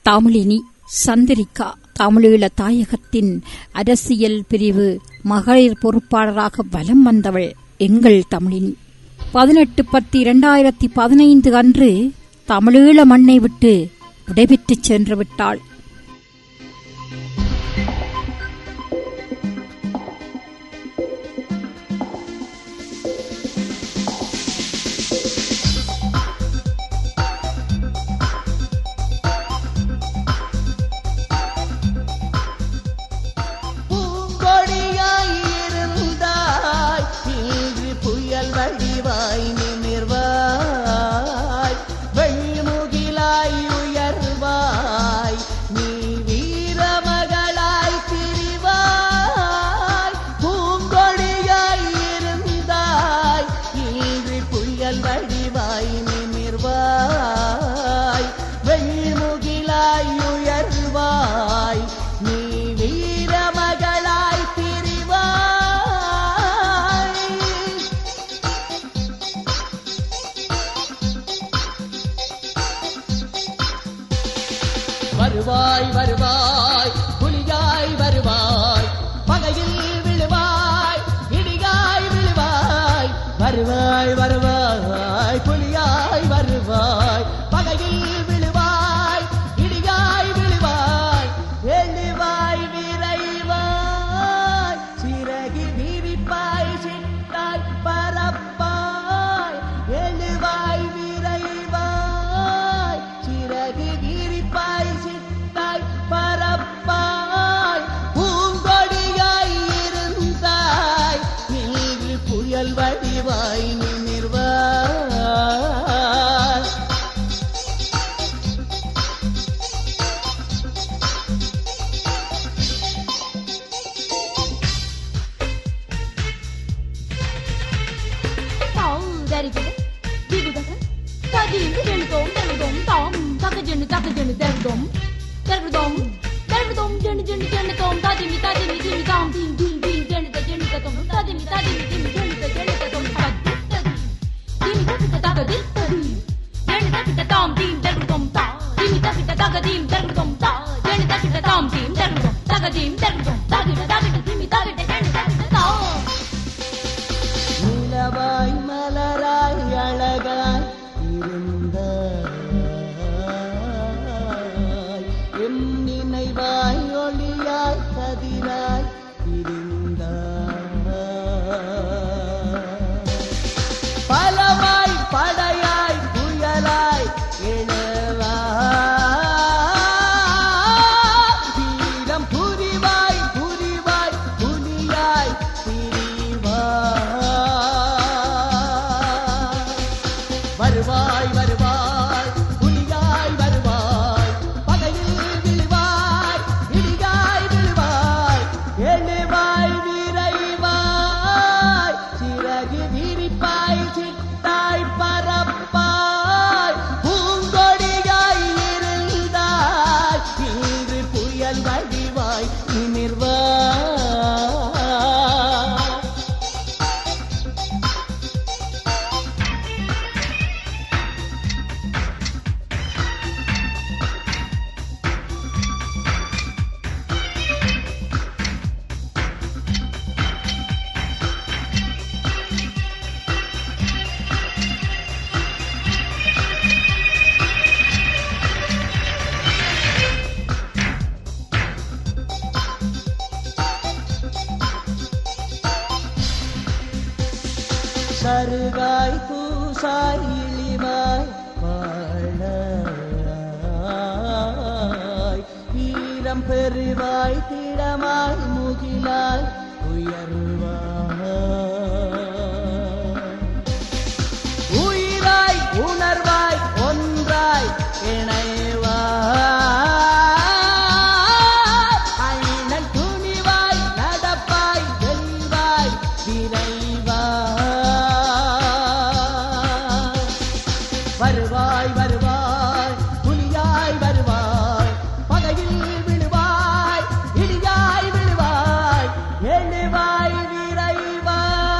தமிழினி சந்திரிகா தமிழீழ தாயகத்தின் அரசியல் பிரிவு மகளிர் பொறுப்பாளராக வலம் வந்தவள் எங்கள் தமிழினி பதினெட்டு பத்து இரண்டாயிரத்தி பதினைந்து அன்று தமிழீழ மண்ணை விட்டு விடைபெற்றுச் சென்று விட்டாள் பூங்கொடியாயிருந்தாய் இன்று புயல் வடிவாய் நிமிர்வாய் வெண்முகிலாய் உயர்வாய் நீ வீரமகளாய் திரிவாய் பூங்கொடியாயிருந்தாய் இன்று புயல் வடிவாய் நிமிர்வாய் வெண்முகிலாய் உயர்வாய் நீ வீரமகளாய் திரிவாய் வருவாய் வருவாய் புலியாய் வருவாய் பகையில் விழுவாய் இடியாய் விழுவாய் வருவாய் வருவாய் புலியாய் வருவாய் பகையில் விழுவாய் இடியாய் விழுவாய் எழுவாய் விரைவாய் சிறகி விரிப்பாய் சிட்டாய் பரப்பாய் எழுவாய் விரைவாய் சிறகு விரிப்பாய் சிட்டாய் பரப்பாய் பூங்கொடியாய் இருந்தாய் இன்று புயல் வடிவாய் நிமிர்வாய் Tao dari gede, digu gede, tadi ini jadi dom, dari dom, tom, tak jadi tak jadi dari dom, dari dom, dari dom, jadi jadi jadi dom, tadi ini tadi ini jadi tom, tim tim tim jadi tak jadi tak dom, tadi ini tadi ini tim jadi tak jadi tak dom, tadi tadi, tim tadi tak tak tadi tadi, jadi tak kita tom tim dari dom ta, tim tak kita tak tim dari dom ta, jadi tak kita tom tim dari dom, tak tim dari dom, tak kita tak kita tim tak kita jadi tak kita tom. நிலவாய் மலராய் அழகாய் இருந்தாய் M நினைவாய் ஒளியாய் கதிராய் இருந்தாய் பலவாய் படையாய் புயலாய் எழுவாய் வீரம் புரிவாய் புரிவாய் புலியாய் திரிவாய் வருவாய் வருவாய் புலியாய் வருவாய் பகையில் விழுவாய் இடியாய் விழுவாய் எழுவாய் விரைவாய் சிறகு விரிப்பாய் சிட்டாய் பரப்பாய் பூங்கொடியாய் இருந்தாய் இன்று புயல் வடிவாய் நிமிர்வாய் சருகாய் தூசாய் இழிவாய் வாழாய் வீரம் பெறுவாய் திடமாய் முகிலாய் உயர்வாய் உயிராய் உணர்வாய் ஒன்றாய் இணைவாய் அண்ணன் துணிவாய் நடப்பாய் வெல்வாய் விரைவாய் வருவாய் வருவாய் புலியாய் வருவாய் பகையில் விழுவாய் இடியாய் விழுவாய் எழுவாய் விரைவாய்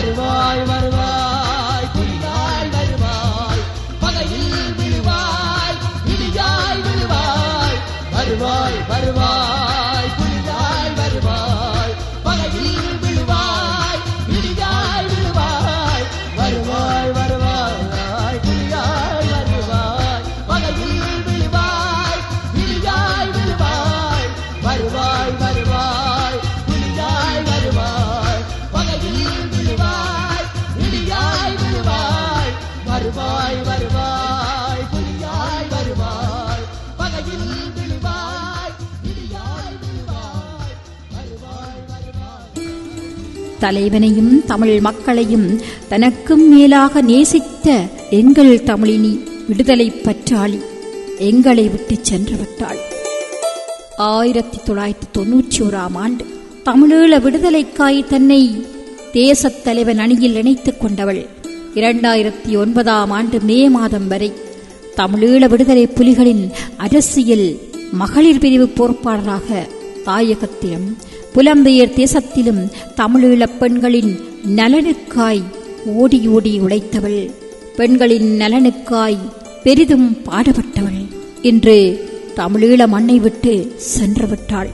வருவாய் வருவாய் புலியாய் வருவாய் பகையில் விழுவாய் இடியாய் விழுவாய் வருவாய் வருவாய் புலியாய் வருவாய் பகையில் விழுவாய் இடியாய் விழுவாய் வருவாய் வருவாய் புலியாய் வருவாய் பகையில் விழுவாய் இடியாய் விழுவாய் வருவாய் வருவாய் புலியாய் வருவாய் பகையில் விழுவாய் இடியாய் விழுவாய் வருவாய் வருவாய் புலியாய் வருவாய் பகையில் விழுவாய் இடியாய் விழுவாய் வருவாய் வருவாய் தலைவனையும் தமிழ் மக்களையும் தனக்கும் மேலாக நேசித்த எங்கள் தமிழினி விடுதலை பற்றாளி எங்களை விட்டுச் சென்று விட்டாள் ஆயிரத்தி தொள்ளாயிரத்தி தொன்னூற்றி ஓராம் ஆண்டு தமிழீழ விடுதலைக்காய் தன்னை தேசத் தலைவன் அணியில் இணைத்துக் கொண்டவள் இரண்டாயிரத்தி ஒன்பதாம் ஆண்டு மே மாதம் வரை தமிழீழ விடுதலை புலிகளின் அரசியல் மகளிர் பிரிவு பொறுப்பாளராக தாயகத்திலும் புலம்பெயர் தேசத்திலும் தமிழீழப் பெண்களின் நலனுக்காய் ஓடி ஓடி உழைத்தவள் பெண்களின் நலனுக்காய் பெரிதும் பாடுபட்டவள் இன்று தமிழீழ மண்ணை விட்டு சென்று விட்டாள்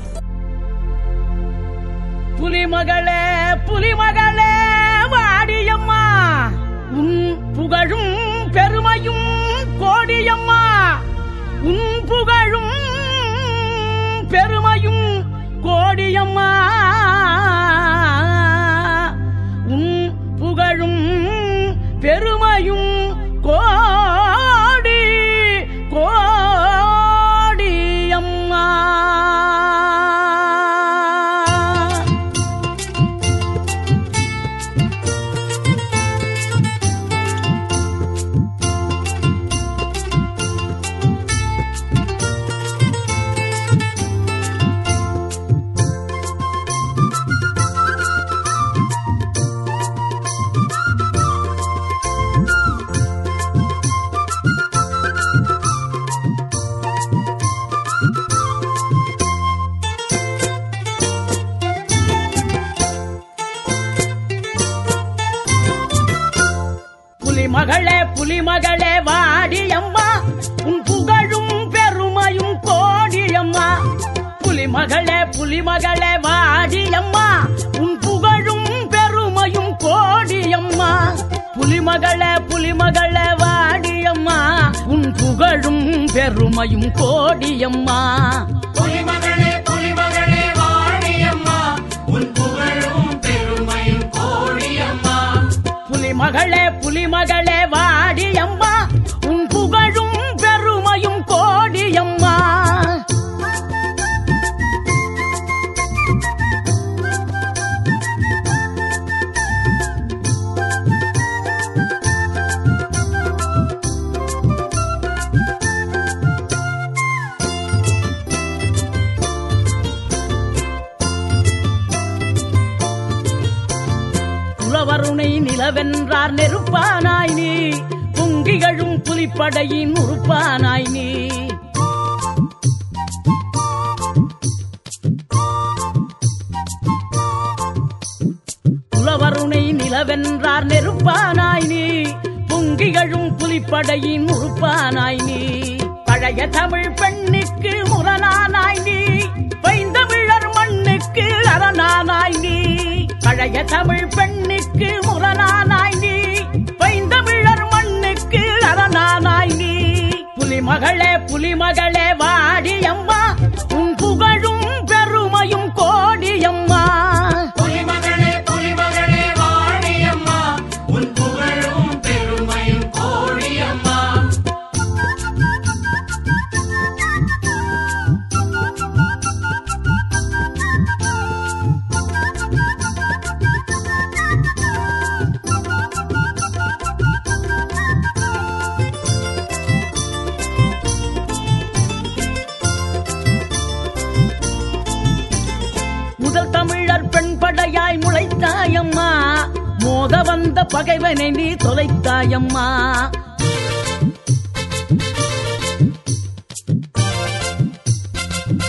புலிமகளே புலிமகளே வாடியம்மா உன் புகழும் பெருமையும் கோடியம்மா உன் புகழும் பெருமையும் கோடியம்மா உன் புகழும் பெருமையும் கோடி கோடியம்மா புலிமகளே புலிமகளே வாடியம்மா உன் புகழும் பெருமையும் கோடியம்மா புலிமகளே புலிமகளே வாடியம்மா உன் புகழும் பெருமையும் கோடியம்மா புலிமகளே புலிமகளே வாடியம்மா உன் புகழும் பெருமையும் கோடியம்மா புலிமகளே புலிமகளே வாணியம்மா உன் புகழும் பெருமையும் கோடியம்மா புலிமகளே புலிமகளே வாடியம்மா உன் புகழும் பெருமையும் கோடியம்மா புலவருணை நிலவென்றார் நெருப்பானாய் நீ பொங்கிகளும் புலிப்படையின் உறுப்பானாய் நீ புலவருணை நிலவென்றார் நெருப்பானாய் நீ பொங்கிகளும் புலிப்படையின் உறுப்பானாய் நீ பழைய தமிழ் பெண்ணுக்கு முரணானாய் நீ பைந்தமிழர் மண்ணுக்கு அரணானாய் நீ பழைய தமிழ் பெண்ணுக்கு முரணானாய் நீ பைந்தமிழர் மண்ணுக்கு அரணானாய் நீ புலிமகளே புலிமகளே வாடியம்மா உன் புகழும் பெருமையும் கோடியம்மா புலிமகளே புலிமகளே வாணியம்மா உன் புகழும் பெருமையும் கோடியம்மா முதல் தமிழர் பெண் படையாய் முளைத்தாயம்மா மோத வந்த பகைவனை நீ தொலைத்தாயம்மா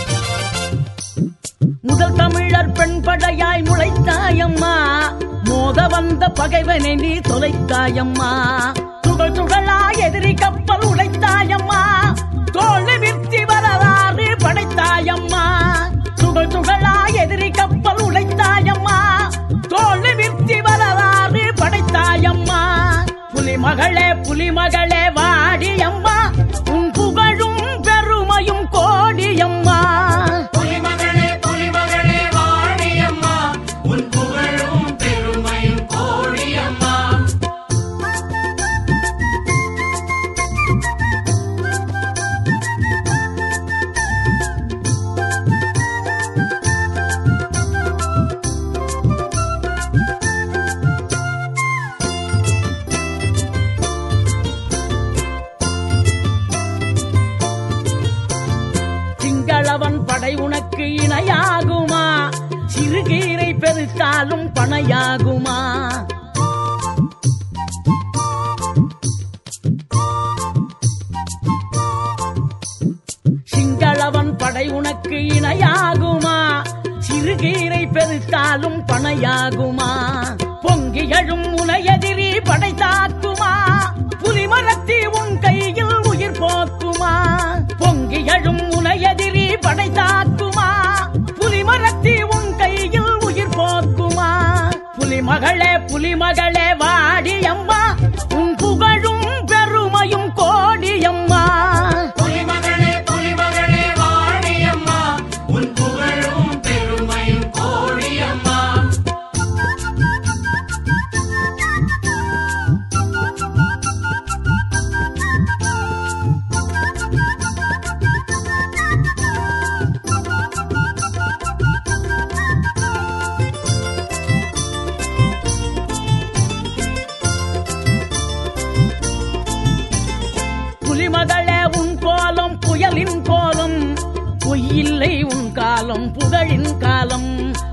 முதல் தமிழர் பெண் படையாய் முளைத்தாயம்மா மோத மோத வந்த பகைவனை நீ தொலைத்தாயம்மா துகள் துகளா எதிரி கப்பல் உடைத்தாயம்மா தோல்வி விற்த்தி வரலாறு படைத்தாயம்மா துகள் துகளா எதிரி கப்பல் உடைத்தாயம்மா தோல்வி விற்த்தி வரலாறு படைத்தாயம்மா புலிமகளே புலிமகளே வாடியம்மா உன் புகழும் பெருமையும் கோடியம்மா புலிமகளே புலிமகளே வாணியம்மா உன் புகழும் பெருமையும் கோடியம்மா திங்களவன் படை உனக்கு இணையாகுமா சிறுகீரை பெருத்தாலும் பணையாகுமா சிங்களவன் படை உனக்கு இணையாகுமா சிறுகீரை பெருத்தாலும் பணையாகுமா பொங்கி எழும் உனையெதிரி படை தாக்குமா புலிமரத்தி உன் கையில் உயிர் போக்குமா பொங்கி எழும் உனையெதிரி படை தாக்குமா புலிமரத்தி உன் கையில் உயிர் போக்குமா புலிமகளே புலிமகளே வாடியம்மா உன் புகழும் பெருமையும் கோடியம்மா புலிமகளே புலிமகளே வாணியம்மா உன் புகழும் பெருமையும் கோடியம்மா புலிமகளே உன் கோலம் புயலின் கோலம் பொய்யில்லை உன் காலம் புகழின் காலம்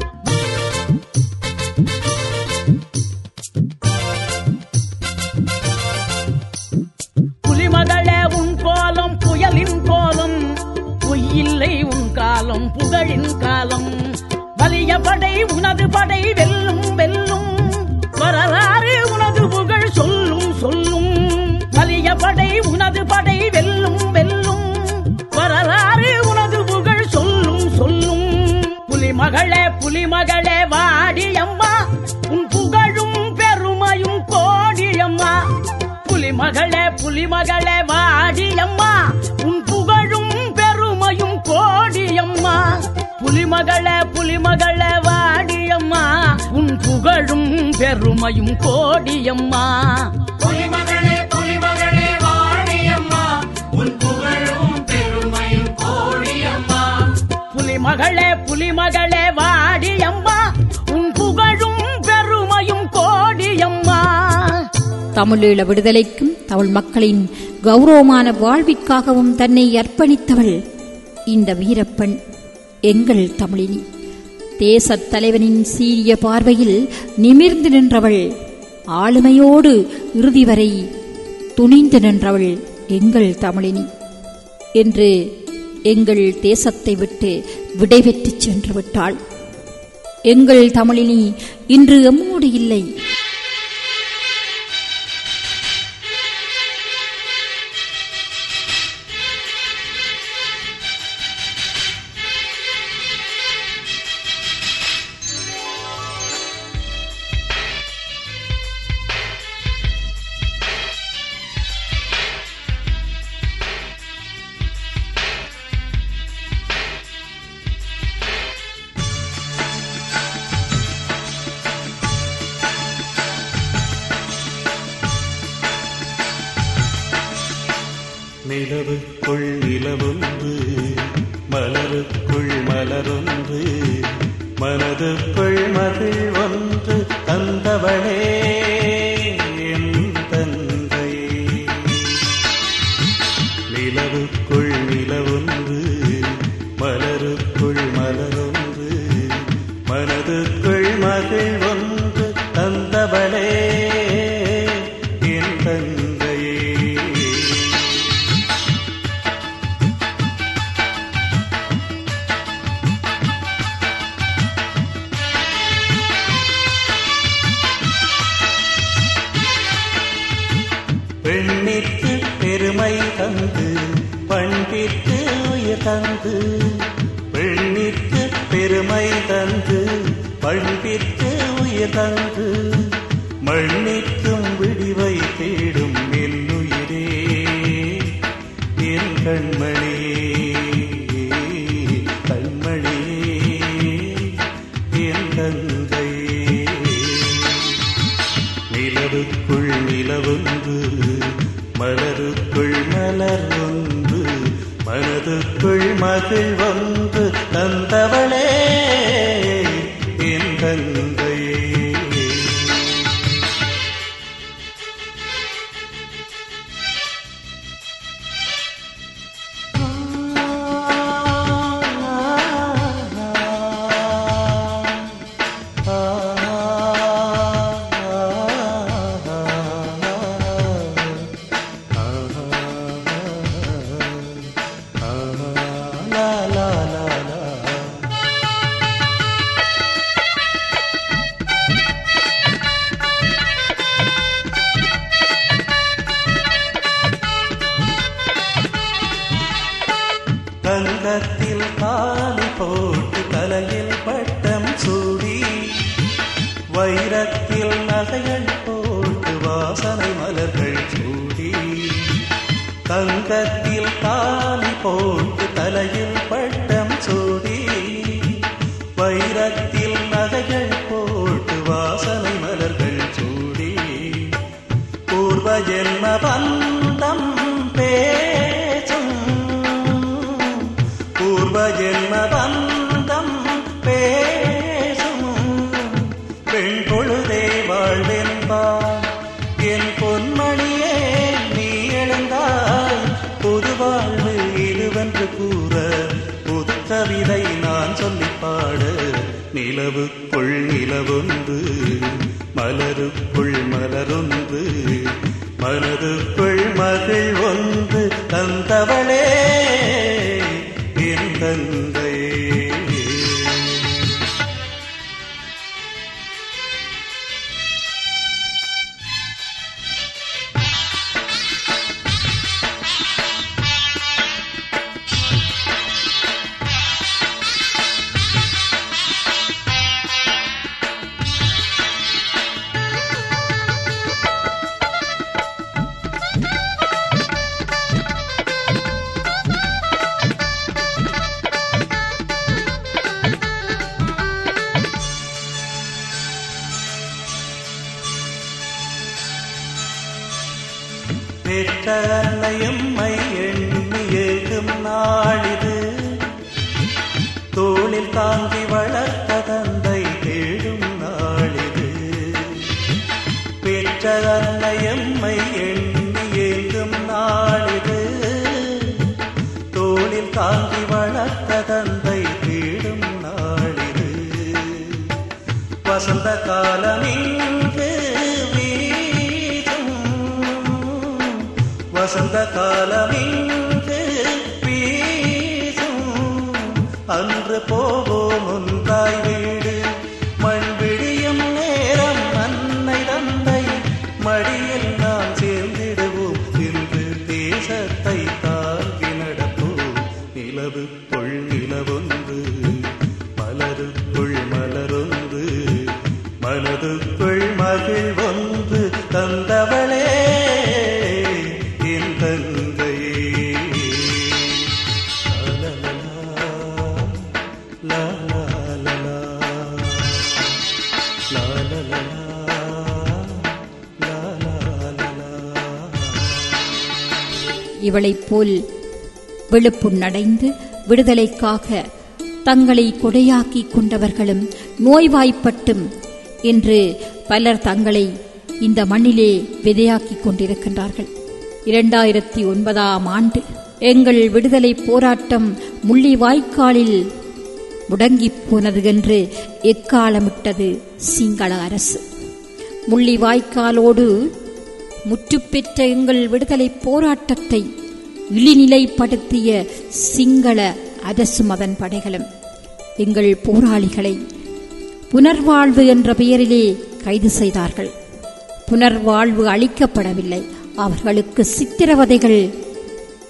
புலிமகளே உன் கோலம் புயலின் கோலம் பொய்யில்லை உன் காலம் புகழின் காலம் வலிய படை உனது படை வெல்லும் வெல்லும் வரலாறு உனது புகழ் சொல்லும் சொல்லும் வலிய படை உனது படை வெல்லும் வெல்லும் வரலாறு உனது புகழ் சொல்லும் சொல்லும் புலிமகளே புலிமகளே வாடியம்மா உன் புகழும் பெருமையும் கோடியம்மா புலிமகளே புலிமகளே வாடியம்மா உன் புகழும் பெருமையும் கோடியம்மா புலிமகளே புலிமகளே வாடியம்மா உன் புகழும் பெருமையும் கோடியம்மா புலிமகளே புலிமகளே வாணியம்மா உன் புகழும் பெருமையும் கோடியம்மா புலிமகளே புலிமகளே வாடியம்மா உன் புகழும் பெருமையும் கோடியம்மா தமிழீழ விடுதலைக்கும் தமிழ் மக்களின் கௌரவமான வாழ்விற்காகவும் தன்னை அர்ப்பணித்தவள் இந்த வீரப்பெண் எங்கள் தமிழினி தேசத் தலைவனின் சீரிய பார்வையில் நிமிர்ந்து நின்றவள் ஆளுமையோடு இறுதி வரை துணிந்து நின்றவள் எங்கள் தமிழினி என்று எங்கள் தேசத்தை விட்டு விடைபெற்றுச் சென்று விட்டாள் எங்கள் தமிழினி இன்று எம்மோடு இல்லை நிலவுக்குள் நிலவொன்று மலருக்குள் மலரொன்று மனதுக்குள் மகிழ் ஒன்று தந்தவளே என் தந்தையே நிலவுக்குள் நிலவொன்று மலருக்குள் மலரொன்று மனதுக்குள் மகிழ் ஒன்று தந்தவளே என் தந்தையே பெருமை தந்து பண்பிற்கு உயிர் தந்து பெண்ணிற்கு பெருமை தந்து பண்பிற்கு உயிர் தந்து மண்ணிற்கும் விடிவை தேடும் என்னுயிரே என் கண்மணியே கண்மணியே என் தங்கையே நிலவுக்குள் நிலவொன்று மலருக்குள் மலர் ஒன்று மனதுக்குள் மகிழ் ஒன்று தந்தவளே என் தந்தையே தங்கத்தில் காலி போட்டு தலையில் பட்டம் சூடி வைரத்தில் நகைகள் போட்டு வாசனை மலர்கள் சூடி தங்கத்தில் காலி போட்டு தலையில் பட்டம் சூடி வைரத்தில் நகைகள் போட்டு வாசனை மலர்கள் சூடி பூர்வ ஜென்ம பந்தம் பேசும் பூர்வ ஜென்ம பந்தம் பேசும் பெண் பொழுதே வாழ்வென்பார் என் பொன்மணியே நீ எழுந்தாய் புது வாழ்வு இதுவென்று கூற புது கவிதை நான் சொல்லிப் பாட நிலவுக்குள் நிலவொன்று மலருக்குள் மலரொன்று மனதுக்குள் மகள் ஒன்று தந்தவளே என் தந்தையே பெற்ற அன்னையம்மை எண்ணி ஏகும் நாளிது தோளில் தாங்கி வளர்த்த தந்தை தேடும் நாளிது பெற்ற அன்னையம்மை எண்ணி ஏகும் நாளிது தோளில் தாங்கி வளர்த்த தந்தை தேடும் நாளிது வசந்த காலம் இங்கு வீசும் வசந்த காலம் இங்கு வீசும் அன்று போவோம் ஒன்றாய் வீடு மண் விடியும் நேரம் அன்னை தந்தை மடியில் நாம் சேர்ந்திடுவோம் இன்று தேசத்தை தாங்கி நடப்போம் நிலவுக்குள் நிலவொன்று மலருக்குள் மலரொன்று மனதுக்குள் மகிழ் ஒன்று தந்தவளே என் தந்தையே லா, லா, லா, லா, லா, லா, லா, லா, லா, லா, லா. இவளைப் போல் விழுப்புண்ணடைந்து விடுதலைக்காக தங்களை கொடையாக்கிக் கொண்டவர்களும் நோய்வாய்ப்பட்டும் என்று பலர் தங்களை இந்த மண்ணிலே விதையாக்கிக் கொண்டிருக்கின்றார்கள் இரண்டாயிரத்தி ஒன்பதாம் ஆண்டு எங்கள் விடுதலை போராட்டம் முள்ளிவாய்க்காலில் முடங்கிப் போனது என்று எக்காலமிட்டது சிங்கள அரசு முள்ளிவாய்க்காலோடு முற்றுப்பெற்ற எங்கள் விடுதலை போராட்டத்தை இழிநிலைப்படுத்திய சிங்கள அரசு மதன் படைகளும் எங்கள் போராளிகளை புனர்வாழ்வு என்ற பெயரிலே கைது செய்தார்கள் புனர்வாழ்வு அளிக்கப்படவில்லை அவர்களுக்கு சித்திரவதைகள்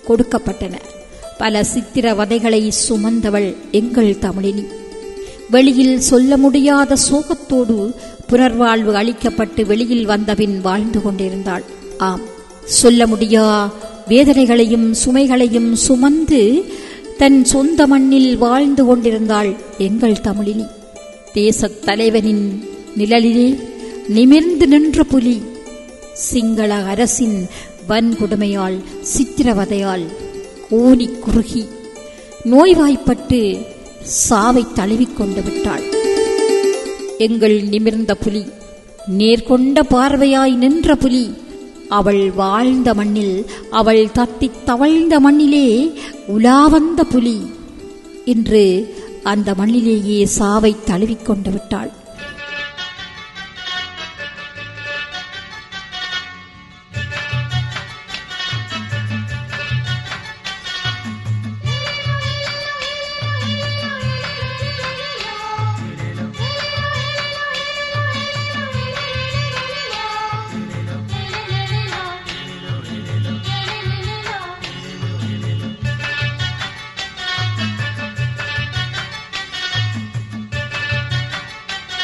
கொடுக்கப்பட்டன பல சித்திரவதைகளை சுமந்தவள் எங்கள் தமிழினி வெளியில் சொல்ல முடியாத சோகத்தோடு புனர்வாழ்வு அளிக்கப்பட்டு வெளியில் வந்தபின் வாழ்ந்து கொண்டிருந்தாள் ஆம் சொல்ல முடியா வேதனைகளையும் சுமைகளையும் சுமந்து தன் சொந்த மண்ணில் வாழ்ந்து கொண்டிருந்தாள் எங்கள் தமிழினி தேசத் தலைவனின் நிழலிலே நிமிர்ந்து நின்ற புலி சிங்கள அரசின் வன்கொடுமையால் சித்திரவதையால் கூனி குறுகி நோய்வாய்ப்பட்டு சாவை தழுவிக்கொண்டு விட்டாள் எங்கள் நிமிர்ந்த புலி நேர்கொண்ட பார்வையாய் நின்ற புலி அவள் வாழ்ந்த மண்ணில் அவள் தத்தித் தவழ்ந்த மண்ணிலே உலாவந்த புலி இன்று அந்த மண்ணிலேயே சாவை தழுவிக்கொண்டு விட்டாள் la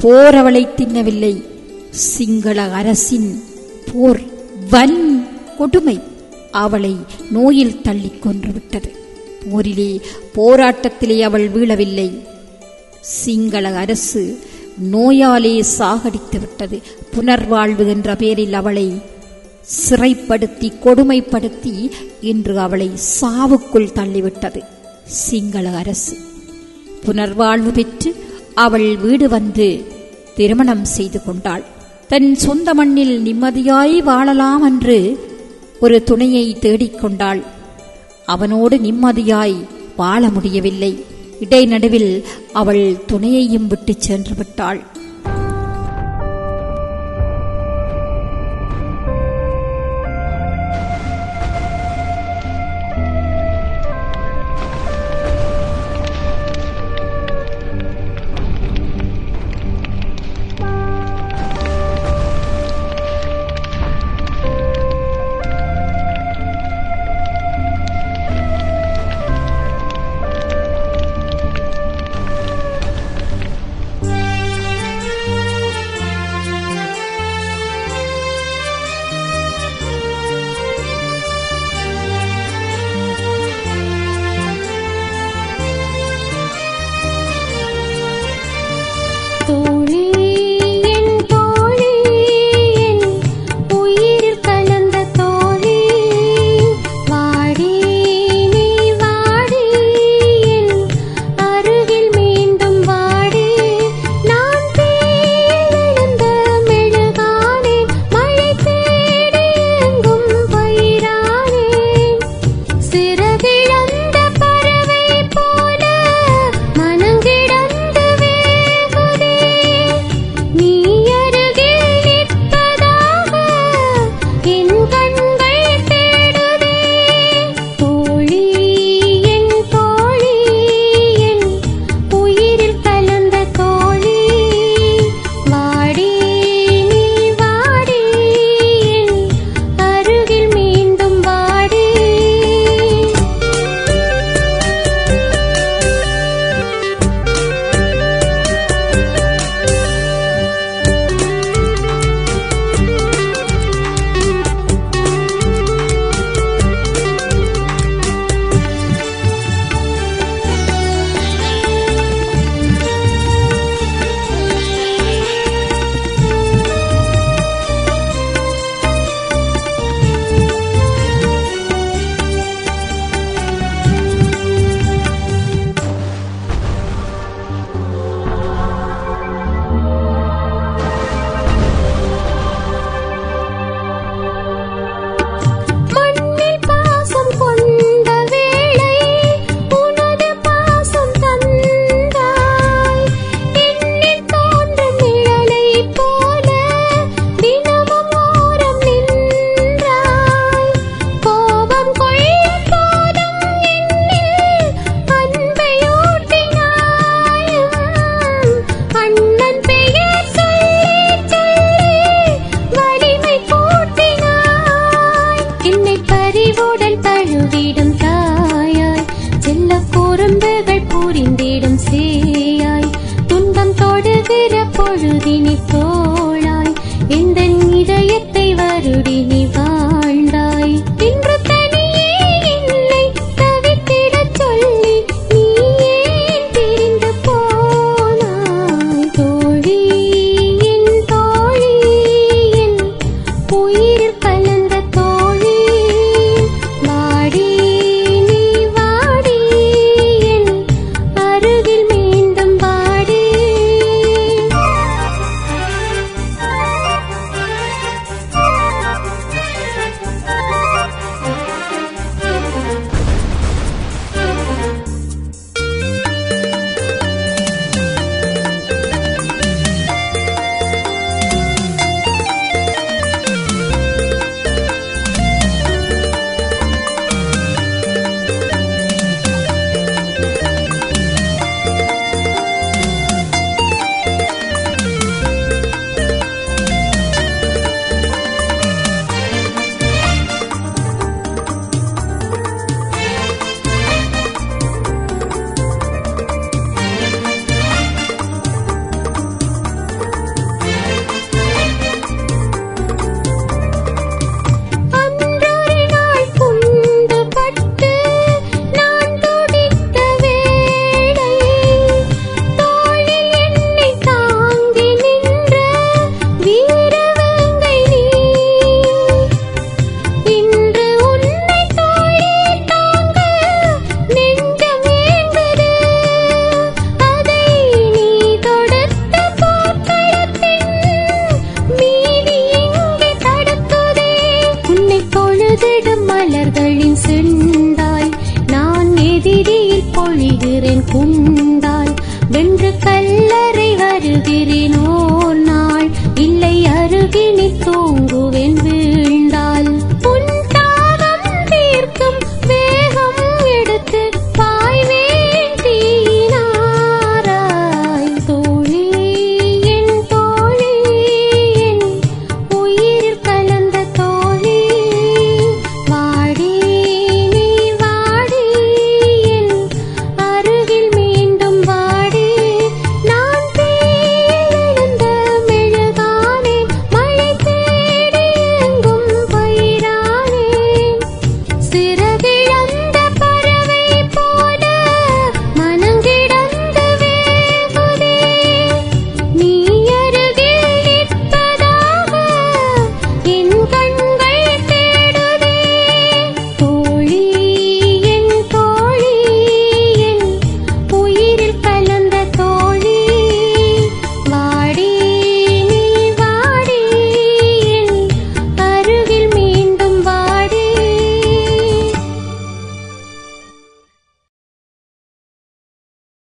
போர் அவளை தின்னவில்லை சிங்கள அரசின் போர் வன் கொடுமை அவளை நோயில் தள்ளிக் கொன்று விட்டது போரிலே போராட்டத்திலே அவள் வீழவில்லை சிங்கள அரசு நோயாலே சாகடித்து விட்டது புனர்வாழ்வு என்ற பெயரில் அவளை சிறைப்படுத்தி கொடுமைப்படுத்தி இன்று அவளை சாவுக்குள் தள்ளிவிட்டது சிங்கள அரசு புனர்வாழ்வு பெற்று அவள் வீடு வந்து திருமணம் செய்து கொண்டாள் தன் சொந்த மண்ணில் நிம்மதியாய் வாழலாம் என்று ஒரு துணையை தேடிக்கொண்டாள் அவனோடு நிம்மதியாய் வாழ முடியவில்லை இடைநடுவில் அவள் துணையையும் விட்டுச் சென்று விட்டாள் தோழி என் தோழி என் உயிரில் கலந்த தோழி வாடி நீ வாடி என் அருகில் மீண்டும் வாடி நான் தேர்ந்த மெழுகானேன் மழை தேடி எங்கும் பயிரானேன் சிறகிழந்த பறவை போல மனங்கிடந்து வேகுதே நீ அருகில் நிற்பதாக என் கண்கள் தேடுதே தோழி என் தோழி என் உயிரில் கலந்த தோழி வாடி நீ வாடி என் அருகில் மீண்டும் வாடி மண்ணில் பாசம் கொண்ட வேளை உனது பாசம் தந்தாய் என்னில் தோன்றும் நிழலைப் போல தினமும் ஓரம் நின்றாய் கோபம் கொள்ளும் போதும் என்னில் அன்பை ஊட்டினாய் அண்ணன் பெயர் சொல்லி சொல்லி வலிமை கூட்டினாய் என்னை பறிவுடன் தழுவிடும் தாயாய் செல்ல குறும்புகள் புரிந்திடும் சேயாய் துன்பம் தொடுகிற பொழுதினி தோளாய் எந்த